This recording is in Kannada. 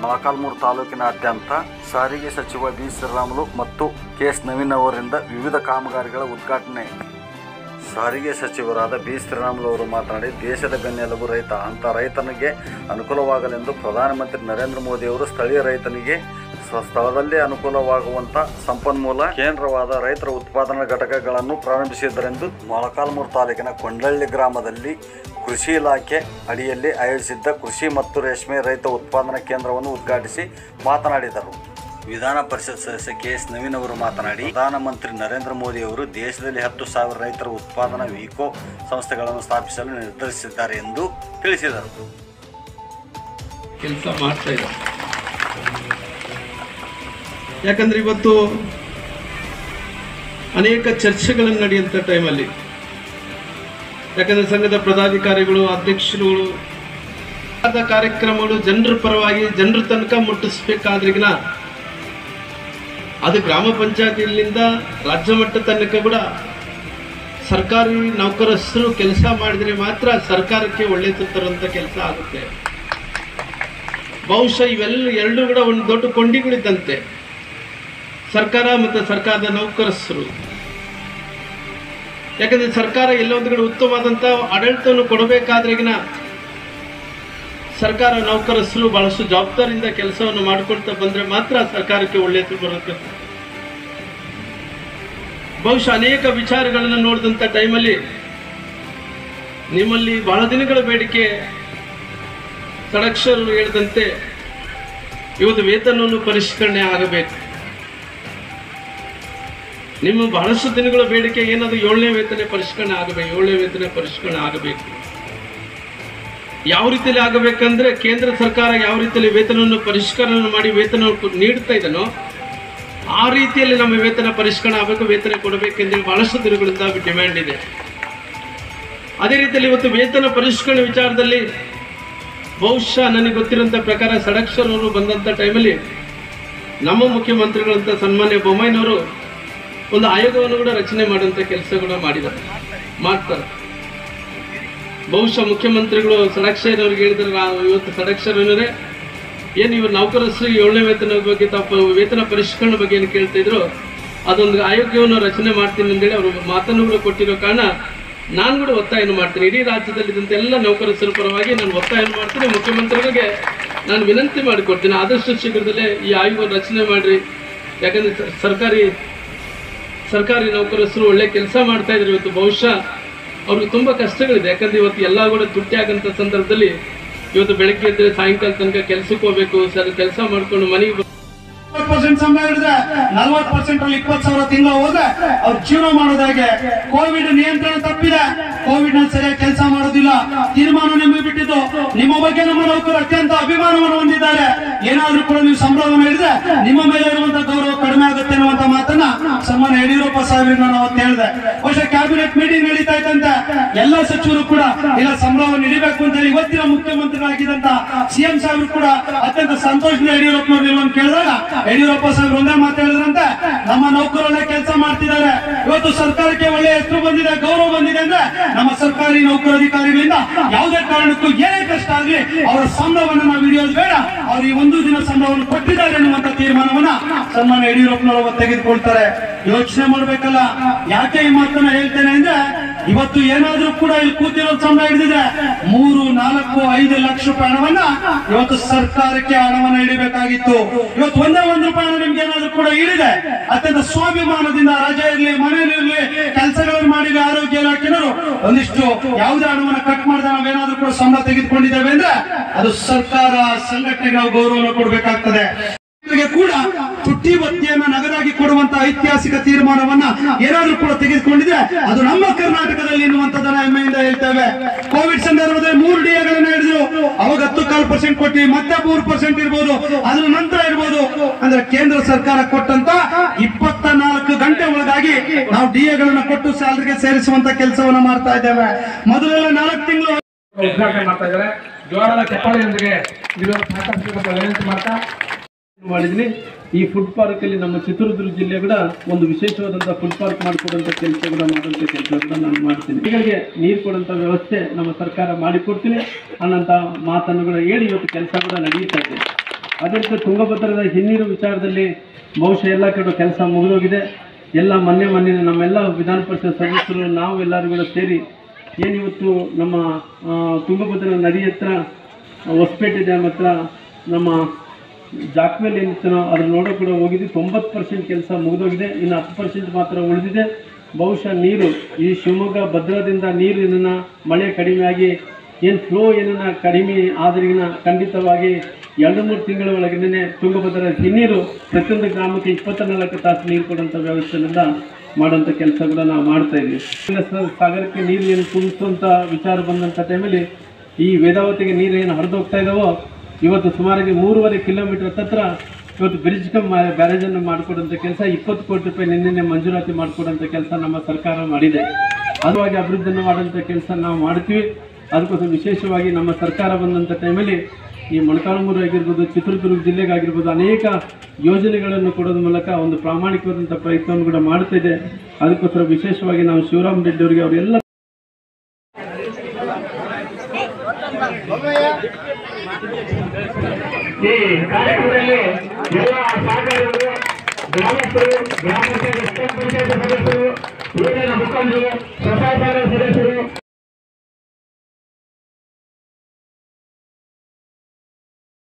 ಮೊಳಕಾಲ್ಮೂರು ತಾಲೂಕಿನಾದ್ಯಂತ ಸಾರಿಗೆ ಸಚಿವ ಬಿ ಶ್ರೀರಾಮುಲು ಮತ್ತು ಕೆ ಎಸ್ ನವೀನ್ ಅವರಿಂದ ವಿವಿಧ ಕಾಮಗಾರಿಗಳ ಉದ್ಘಾಟನೆ ಸಾರಿಗೆ ಸಚಿವರಾದ ಬಿ ಶ್ರೀರಾಮುಲು ಅವರು ಮಾತನಾಡಿ ದೇಶದ ಬೆನ್ನೆಲುಬು ರೈತ ಅಂತ ರೈತನಿಗೆ ಅನುಕೂಲವಾಗಲೆಂದು ಪ್ರಧಾನಮಂತ್ರಿ ನರೇಂದ್ರ ಮೋದಿ ಅವರು ಸ್ಥಳೀಯ ರೈತನಿಗೆ ಸ್ವ- ಸ್ಥಳದಲ್ಲೇ ಅನುಕೂಲವಾಗುವಂತ ಸಂಪನ್ಮೂಲ ಕೇಂದ್ರವಾದ ರೈತರ ಉತ್ಪಾದನಾ ಘಟಕಗಳನ್ನು ಪ್ರಾರಂಭಿಸಿದ್ದರೆಂದು ಮೊಳಕಾಲ್ಮೂರು ತಾಲೂಕಿನ ಕೊಂಡಳ್ಳಿ ಗ್ರಾಮದಲ್ಲಿ ಕೃಷಿ ಇಲಾಖೆ ಅಡಿಯಲ್ಲಿ ಆಯೋಜಿಸಿದ್ದ ಕೃಷಿ ಮತ್ತು ರೇಷ್ಮೆ ರೈತ ಉತ್ಪಾದನಾ ಕೇಂದ್ರವನ್ನು ಉದ್ಘಾಟಿಸಿ ಮಾತನಾಡಿದರು ವಿಧಾನ ಪರಿಷತ್ ಸದಸ್ಯ ಕೆ ಎಸ್ ನವೀನ್ ಅವರು ಮಾತನಾಡಿ ಪ್ರಧಾನಮಂತ್ರಿ ನರೇಂದ್ರ ಮೋದಿ ಅವರು ದೇಶದಲ್ಲಿ ಹತ್ತು ಸಾವಿರ ರೈತರ ಉತ್ಪಾದನಾ ವಿಕೋ ಸಂಸ್ಥೆಗಳನ್ನು ಸ್ಥಾಪಿಸಲು ನಿರ್ಧರಿಸಿದ್ದಾರೆ ಎಂದು ತಿಳಿಸಿದರು ಕೆಲಸ ಮಾಡ್ತಾ ಇದ್ದಾರೆ ಯಾಕಂದ್ರೆ ಇವತ್ತು ಅನೇಕ ಚರ್ಚೆಗಳನ್ನು ನಡೆಯುವಂಥ ಟೈಮಲ್ಲಿ ಯಾಕಂದ್ರೆ ಸಂಘದ ಪದಾಧಿಕಾರಿಗಳು ಅಧ್ಯಕ್ಷರುಗಳು ಆದ ಕಾರ್ಯಕ್ರಮಗಳು ಜನರ ಪರವಾಗಿ ಜನರ ತನಕ ಮುಟ್ಟಿಸ್ಬೇಕಾದ್ರಿಗಿನ ಅದು ಗ್ರಾಮ ಪಂಚಾಯತಿಯಿಂದ ರಾಜ್ಯ ಮಟ್ಟ ತನಕ ಕೂಡ ಸರ್ಕಾರಿ ನೌಕರಸ್ಥರು ಕೆಲಸ ಮಾಡಿದ್ರೆ ಮಾತ್ರ ಸರ್ಕಾರಕ್ಕೆ ಒಳ್ಳೆಯದು ತರುವಂಥ ಕೆಲಸ ಆಗುತ್ತೆ ಬಹುಶಃ ಇವೆಲ್ಲ ಎರಡೂ ಕೂಡ ಒಂದು ದೊಡ್ಡ ಕೊಂಡಿಗಳಿದ್ದಂತೆ ಸರ್ಕಾರ ಮತ್ತು ಸರ್ಕಾರದ ನೌಕರಸ್ಥರು ಯಾಕಂದ್ರೆ ಸರ್ಕಾರ ಎಲ್ಲ ಒಂದು ಕಡೆ ಉತ್ತಮವಾದಂಥ ಆಡಳಿತವನ್ನು ಕೊಡಬೇಕಾದ್ರೆಗಿನ ಸರ್ಕಾರ ನೌಕರಸ್ಥರು ಬಹಳಷ್ಟು ಜವಾಬ್ದಾರಿಯಿಂದ ಕೆಲಸವನ್ನು ಮಾಡಿಕೊಳ್ತಾ ಬಂದ್ರೆ ಮಾತ್ರ ಸರ್ಕಾರಕ್ಕೆ ಒಳ್ಳೆಯದು ಬರುತ್ತೆ ಬಹುಶಃ ಅನೇಕ ವಿಚಾರಗಳನ್ನು ನೋಡಿದಂಥ ಟೈಮಲ್ಲಿ ನಿಮ್ಮಲ್ಲಿ ಬಹಳ ದಿನಗಳ ಬೇಡಿಕೆ ಸಡಕ್ಷರರು ಹೇಳಿದಂತೆ ಇವತ್ತು ವೇತನವನ್ನು ಪರಿಷ್ಕರಣೆ ಆಗಬೇಕು ನಿಮ್ಮ ಬಹಳಷ್ಟು ದಿನಗಳ ಬೇಡಿಕೆ ಏನದು ಏಳನೇ ವೇತನ ಪರಿಷ್ಕರಣೆ ಆಗಬೇಕು ಏಳನೇ ವೇತನ ಪರಿಷ್ಕರಣೆ ಆಗಬೇಕು ಯಾವ ರೀತಿಯಲ್ಲಿ ಆಗಬೇಕಂದ್ರೆ ಕೇಂದ್ರ ಸರ್ಕಾರ ಯಾವ ರೀತಿಯಲ್ಲಿ ವೇತನವನ್ನು ಪರಿಷ್ಕರಣೆ ಮಾಡಿ ವೇತನ ನೀಡ್ತಾ ಇದನೋ ಆ ರೀತಿಯಲ್ಲಿ ನಮ್ಮ ವೇತನ ಪರಿಷ್ಕರಣೆ ಆಗಬೇಕು ವೇತನ ಕೊಡಬೇಕೆಂದೇಳಿ ಬಹಳಷ್ಟು ದಿನಗಳಿಂದ ಡಿಮ್ಯಾಂಡ್ ಇದೆ ಅದೇ ರೀತಿಯಲ್ಲಿ ಇವತ್ತು ವೇತನ ಪರಿಷ್ಕರಣೆ ವಿಚಾರದಲ್ಲಿ ಬಹುಶಃ ನನಗೆ ಗೊತ್ತಿರೋಂಥ ಪ್ರಕಾರ ಸಡಕ್ಷರವರು ಬಂದಂಥ ಟೈಮಲ್ಲಿ ನಮ್ಮ ಮುಖ್ಯಮಂತ್ರಿಗಳಂತ ಸನ್ಮಾನ್ಯ ಬೊಮ್ಮಾಯಿನವರು ಒಂದು ಆಯೋಗವನ್ನು ಕೂಡ ರಚನೆ ಮಾಡುವಂಥ ಕೆಲಸ ಕೂಡ ಮಾಡಿದ್ದಾರೆ ಮಾಡ್ತಾರೆ ಬಹುಶಃ ಮುಖ್ಯಮಂತ್ರಿಗಳು ಸಡಕ್ಷರವ್ರಿಗೆ ಹೇಳಿದ್ರೆ ನಾವು ಇವತ್ತು ಸಡಕ್ಷರವರೇ ಏನು ಇವರು ನೌಕರಸ್ಥರಿಗೆ ಏಳನೇ ವೇತನ ಬಗ್ಗೆ ತಾವು ವೇತನ ಪರಿಷ್ಕರಣೆ ಬಗ್ಗೆ ಏನು ಕೇಳ್ತಾ ಇದ್ರು ಅದೊಂದು ಆಯೋಗವನ್ನು ರಚನೆ ಮಾಡ್ತೀನಿ ಅಂತೇಳಿ ಅವರು ಮಾತನ್ನು ಕೂಡ ಕೊಟ್ಟಿರೋ ಕಾರಣ ನಾನು ಕೂಡ ಒತ್ತಾಯನ ಮಾಡ್ತೀನಿ ಇಡೀ ರಾಜ್ಯದಲ್ಲಿದ್ದಂಥ ಎಲ್ಲ ನೌಕರಸ್ಥರ ಪರವಾಗಿ ನಾನು ಒತ್ತಾಯನ ಮಾಡ್ತೀನಿ ಮುಖ್ಯಮಂತ್ರಿಗಳಿಗೆ ನಾನು ವಿನಂತಿ ಮಾಡಿಕೊಡ್ತೀನಿ ಆದಷ್ಟು ಶೀಘ್ರದಲ್ಲೇ ಈ ಆಯೋಗ ರಚನೆ ಮಾಡಿರಿ ಯಾಕಂದ್ರೆ ಸ- ಸರ್ಕಾರಿ ಸರ್ಕಾರಿ ನೌಕರಸ್ಥರು ಒಳ್ಳೆ ಕೆಲಸ ಮಾಡ್ತಾ ಇದ್ರು ಇವತ್ತು ಬಹುಶಃ ಅವ್ರಿಗೆ ತುಂಬಾ ಕಷ್ಟಗಳಿದೆ ಯಾಕಂದ್ರೆ ಇವತ್ತು ಎಲ್ಲ ಕೂಡ ತುಟ್ಟಿ ಆಗಂತ ಸಂದರ್ಭದಲ್ಲಿ ಇವತ್ತು ಬೆಳಗ್ಗೆ ಎದ್ದರೆ ಸಾಯಂಕಾಲ ತನಕ ಕೆಲ್ಸಕ್ಕೆ ಹೋಗ್ಬೇಕು ಸರ್ ಕೆಲಸ ಮಾಡ್ಕೊಂಡು ಮನೆಗೆ ಪರ್ಸೆಂಟ್ ಸಂಬಳ ಹಿಡಿದ್ರೆ ನಲ್ವತ್ತು ಪರ್ಸೆಂಟ್ ಅಲ್ಲಿ ಇಪ್ಪತ್ತು ಸಾವಿರ ತಿಂಗಳು ಹೋದ್ರೆ ಅವ್ರು ಜೀವನ ಮಾಡೋದು ಹೇಗೆ ಕೋವಿಡ್ ನಿಯಂತ್ರಣ ತಪ್ಪಿದೆ ಕೋವಿಡ್ ನಲ್ಲಿ ಸರಿಯಾಗಿ ಕೆಲಸ ಮಾಡೋದಿಲ್ಲ ತೀರ್ಮಾನ ನಿಮಗೆ ಬಿಟ್ಟಿದ್ದು ನಿಮ್ಮ ಬಗ್ಗೆ ನಮ್ಮ ನೌಕರು ಅತ್ಯಂತ ಅಭಿಮಾನವನ್ನು ಹೊಂದಿದ್ದಾರೆ ಏನಾದ್ರೂ ಕೂಡ ನೀವು ಸಂಬಳವನ್ನು ಹಿಡಿದ್ರೆ ನಿಮ್ಮ ಮೇಲೆ ಇರುವಂತ ಗೌರವ ಕಡಿಮೆ ಆಗುತ್ತೆ ಅನ್ನುವಂತ ಮಾತನ್ನ ಸನ್ಮಾನ್ಯ ಯಡಿಯೂರಪ್ಪ ಸಾಹೇಬ್ರಿಗೆ ನಾನು ಅವತ್ತು ಹೇಳಿದೆ ಬಹುಶಃ ಕ್ಯಾಬಿನೆಟ್ ಮೀಟಿಂಗ್ ನಡೀತಾ ಇದ್ದಂತೆ ಎಲ್ಲ ಸಚಿವರು ಕೂಡ ಇಲ್ಲ ಸಂಬಳವನ್ನು ಹಿಡಿಬೇಕು ಅಂತ ಹೇಳಿ ಇವತ್ತಿನ ಮುಖ್ಯಮಂತ್ರಿಗಳಾಗಿದ್ದಂತ ಸಿಎಂ ಸಾಹೇಬರು ಕೂಡ ಅತ್ಯಂತ ಸಂತೋಷದಿಂದ ಯಡಿಯೂರಪ್ಪನವ್ರು ನಿಲ್ವನ್ನು ಕೇಳಿದಾಗ ಯಡಿಯೂರಪ್ಪ ಸಾಹೇಬ್ರು ಒಂದೇ ಮಾತಾಡಿದ್ರಂತೆ ನಮ್ಮ ನೌಕರರಲ್ಲೇ ಕೆಲಸ ಮಾಡ್ತಿದ್ದಾರೆ ಇವತ್ತು ಸರ್ಕಾರಕ್ಕೆ ಒಳ್ಳೆ ಹೆಸರು ಬಂದಿದೆ ಗೌರವ ಬಂದಿದೆ ಅಂದ್ರೆ ನಮ್ಮ ಸರ್ಕಾರಿ ನೌಕರ ಅಧಿಕಾರಿಗಳಿಂದ ಯಾವುದೇ ಕಾರಣಕ್ಕೂ ಏನೇ ಕಷ್ಟ ಆಗಲಿ ಅವರ ಸಂಬಳವನ್ನು ನಾವು ಹಿಡಿಯೋದು ಬೇಡ ಅವ್ರು ಈ ಒಂದು ದಿನ ಸಂಬಳವನ್ನು ಕೊಟ್ಟಿದ್ದಾರೆ ಎನ್ನುವಂತ ತೀರ್ಮಾನವನ್ನ ಸನ್ಮಾನ್ಯ ಯಡಿಯೂರಪ್ಪನವರು ಅವತ್ತು ತೆಗೆದುಕೊಳ್ತಾರೆ ಯೋಚನೆ ಮಾಡ್ಬೇಕಲ್ಲ ಯಾಕೆ ಈ ಮಾತನ್ನ ಹೇಳ್ತೇನೆ ಅಂದ್ರೆ ಇವತ್ತು ಏನಾದ್ರೂ ಕೂಡ ಇಲ್ಲಿ ಕೂತಿರೋ ಸಂಬಳ ಹಿಡಿದಿದ್ರೆ ಮೂರು ನಾಲ್ಕು ಐದು ಲಕ್ಷ ರೂಪಾಯಿ ಹಣವನ್ನ ಇವತ್ತು ಸರ್ಕಾರಕ್ಕೆ ಹಣವನ್ನ ಹಿಡಿಬೇಕಾಗಿತ್ತು ಇವತ್ತು ಒಂದೇ ಒಂದು ರೂಪಾಯಿ ಹಣ ನಿಮ್ಗೆ ಏನಾದ್ರೂ ಕೂಡ ಹಿಡಿದೆ ಅತ್ಯಂತ ಸ್ವಾಭಿಮಾನದಿಂದ ರಜೆ ಇರ್ಲಿ ಮನೇಲಿ ಇರ್ಲಿ ಕೆಲಸಗಳನ್ನು ಮಾಡಿದ ಆರೋಗ್ಯ ಇಲಾಖೆನವರು ಒಂದಿಷ್ಟು ಯಾವುದೇ ಹಣವನ್ನ ಕಟ್ ಮಾಡದೆ ನಾವೇನಾದ್ರೂ ಕೂಡ ಸಂಬಳ ತೆಗೆದುಕೊಂಡಿದ್ದೇವೆ ಅಂದ್ರೆ ಅದು ಸರ್ಕಾರ ಸಂಘಟನೆಗೆ ನಾವು ಗೌರವವನ್ನು ಕೊಡಬೇಕಾಗ್ತದೆ ಗೆ ಕೂಡ ತುಟ್ಟಿ ಭತ್ಯೆಯನ್ನ ನಗದಾಗಿ ಕೊಡುವಂತ ಐತಿಹಾಸಿಕ ತೀರ್ಮಾನವನ್ನ ಏನಾದ್ರೂ ಕೂಡ ತೆಗೆದುಕೊಂಡಿದ್ರೆ ಅದು ನಮ್ಮ ಕರ್ನಾಟಕದಲ್ಲಿ ಎನ್ನುವಂತದನ್ನ ಹೆಮ್ಮೆಯಿಂದ ಹೇಳ್ತೇವೆ ಕೋವಿಡ್ ಸಂದರ್ಭದಲ್ಲಿ ಮೂರು ಡಿಎಗಳನ್ನ ಹಿಡಿದ್ರು ಅವಾಗ ಹತ್ತು ಕಾಲು ಪರ್ಸೆಂಟ್ ಕೊಟ್ಟಿ ಮತ್ತೆ ಮೂರು ಪರ್ಸೆಂಟ್ ಇರ್ಬೋದು ಅದ್ರ ನಂತರ ಇರ್ಬೋದು ಅಂದ್ರೆ ಕೇಂದ್ರ ಸರ್ಕಾರ ಕೊಟ್ಟಂತ ಇಪ್ಪತ್ತ ನಾಲ್ಕು ಗಂಟೆ ಒಳಗಾಗಿ ನಾವು ಡಿಎಗಳನ್ನ ಕೊಟ್ಟು ಸ್ಯಾಲರಿಗೆ ಸೇರಿಸುವಂತ ಕೆಲಸವನ್ನ ಮಾಡ್ತಾ ಇದ್ದೇವೆ ಮೊದಲೆಲ್ಲ ನಾಲ್ಕು ತಿಂಗಳು ಉದ್ಘಾಟನೆ ಮಾಡ್ತಾ ಇದ್ದಾರೆ ಜೋರಾದ ಚಪ್ಪಾಳೆಯೊಂದಿಗೆ ಇದನ್ನು ಸಾಕಷ್ಟು ವಿನಂತಿ ಮಾಡ್ತಾ ಮಾಡಿದ್ದೀನಿ ಈ ಫುಡ್ ಪಾರ್ಕ್ ಅಲ್ಲಿ ನಮ್ಮ ಚಿತ್ರದುರ್ಗ ಜಿಲ್ಲೆ ಕೂಡ ಒಂದು ವಿಶೇಷವಾದಂತಹ ಫುಡ್ ಪಾರ್ಕ್ ಮಾಡಿಕೊಡುವಂತ ಕೆಲಸ ಕೂಡ ಮಾಡುವಂತ ಕೆಲಸ ಕೂಡ ನಾನು ಮಾಡ್ತೀನಿ ಹೀಗಾಗಿ ನೀರು ಕೊಡುವಂತ ವ್ಯವಸ್ಥೆ ನಮ್ಮ ಸರ್ಕಾರ ಮಾಡಿಕೊಡ್ತೀನಿ ಅನ್ನೋಂಥ ಮಾತನ್ನು ಕೂಡ ಹೇಳಿ ಇವತ್ತು ಕೆಲಸ ಕೂಡ ನಡೀತಾ ಇದೆ ಅದೇ ರೀತಿ ತುಂಗಭದ್ರದ ಹಿನ್ನೀರು ವಿಚಾರದಲ್ಲಿ ಬಹುಶಃ ಎಲ್ಲ ಕಡೆ ಕೆಲಸ ಮುಗಿದೋಗಿದೆ ಎಲ್ಲ ಮೊನ್ನೆ ಮೊನ್ನೆ ನಮ್ಮೆಲ್ಲ ವಿಧಾನ ಪರಿಷತ್ ಸದಸ್ಯರು ನಾವು ಎಲ್ಲರೂ ಕೂಡ ಸೇರಿ ಏನಿವತ್ತು ನಮ್ಮ ಆ, ತುಂಗಭದ್ರಾ ನದಿ ಹತ್ರ ಹೊಸಪೇಟೆ ಡ್ಯಾಮ್ ಹತ್ರ ನಮ್ಮ ಜಾಕ್ಮೇಲೆ ಏನಿತ್ತನೋ ಅದ್ರ ನೋಡೋ ಕೂಡ ಹೋಗಿದ್ವಿ ತೊಂಬತ್ತು ಪರ್ಸೆಂಟ್ ಕೆಲಸ ಮುಗಿದೋಗಿದೆ ಇನ್ನು ಹತ್ತು ಪರ್ಸೆಂಟ್ ಮಾತ್ರ ಉಳಿದಿದೆ ಬಹುಶಃ ನೀರು ಈ ಶಿವಮೊಗ್ಗ ಭದ್ರದಿಂದ ನೀರು ಏನನ್ನ ಮಳೆ ಕಡಿಮೆ ಆಗಿ ಏನು ಫ್ಲೋ ಏನನ್ನ ಕಡಿಮೆ ಆದ್ರಿಗಿನ ಖಂಡಿತವಾಗಿ ಎರಡು ಮೂರು ತಿಂಗಳ ಒಳಗಡೆ ತುಂಗಭದ್ರಾ ಹಿನ್ನೀರು ಪ್ರತಿಯೊಂದು ಗ್ರಾಮಕ್ಕೆ ಇಪ್ಪತ್ತ ನಾಲ್ಕು ತಾಸು ನೀರು ಕೊಡುವಂಥ ವ್ಯವಸ್ಥೆಯಿಂದ ಮಾಡುವಂಥ ಕೆಲಸ ಕೂಡ ನಾವು ಮಾಡ್ತಾ ಇದ್ವಿ ಇಲ್ಲ ಸರ್ ಸಾಗರಕ್ಕೆ ನೀರು ಏನು ತುಂಬಿಸುವಂಥ ವಿಚಾರ ಬಂದಂಥ ಟೈಮಲ್ಲಿ ಈ ವೇದಾವತಿಗೆ ನೀರು ಏನು ಹರಿದು ಹೋಗ್ತಾ ಇದಾವೋ ಇವತ್ತು ಸುಮಾರಿಗೆ ಮೂರುವರೆ ಕಿಲೋಮೀಟರ್ ಹತ್ತತ್ರ ಇವತ್ತು ಬ್ರಿಡ್ಜ್ ಕಮ್ ಬ್ಯಾರೇಜನ್ನು ಮಾಡಿಕೊಡುವಂಥ ಕೆಲಸ ಇಪ್ಪತ್ತು ಕೋಟಿ ರೂಪಾಯಿ ನಿನ್ನೆ ಮಂಜೂರಾತಿ ಮಾಡಿಕೊಡುವಂಥ ಕೆಲಸ ನಮ್ಮ ಸರ್ಕಾರ ಮಾಡಿದೆ ಅದವಾಗಿ ಅಭಿವೃದ್ಧಿಯನ್ನು ಮಾಡುವಂಥ ಕೆಲಸ ನಾವು ಮಾಡ್ತೀವಿ ಅದಕ್ಕೋಸ್ಕರ ವಿಶೇಷವಾಗಿ ನಮ್ಮ ಸರ್ಕಾರ ಬಂದಂಥ ಟೈಮಲ್ಲಿ ಈ ಮೊಳಕಾಲ್ಮೂರು ಆಗಿರ್ಬೋದು ಚಿತ್ರದುರ್ಗ ಜಿಲ್ಲೆಗಾಗಿರ್ಬೋದು ಅನೇಕ ಯೋಜನೆಗಳನ್ನು ಕೊಡೋದ್ರ ಮೂಲಕ ಒಂದು ಪ್ರಾಮಾಣಿಕವಾದಂಥ ಪ್ರಯತ್ನವನ್ನು ಕೂಡ ಮಾಡ್ತಾ ಇದೆ ಅದಕ್ಕೋಸ್ಕರ ವಿಶೇಷವಾಗಿ ನಾವು ಶಿವರಾಮ್ ರೆಡ್ಡಿ ಅವರಿಗೆ ಅವರೆಲ್ಲ ಈ ಕಾರ್ಯಕ್ರಮದಲ್ಲಿ ಎಲ್ಲ ಸಹಕಾರಿಗಳು ಗ್ರಾಮಸ್ಥರು ಗ್ರಾಮ ಪಂಚಾಯತ್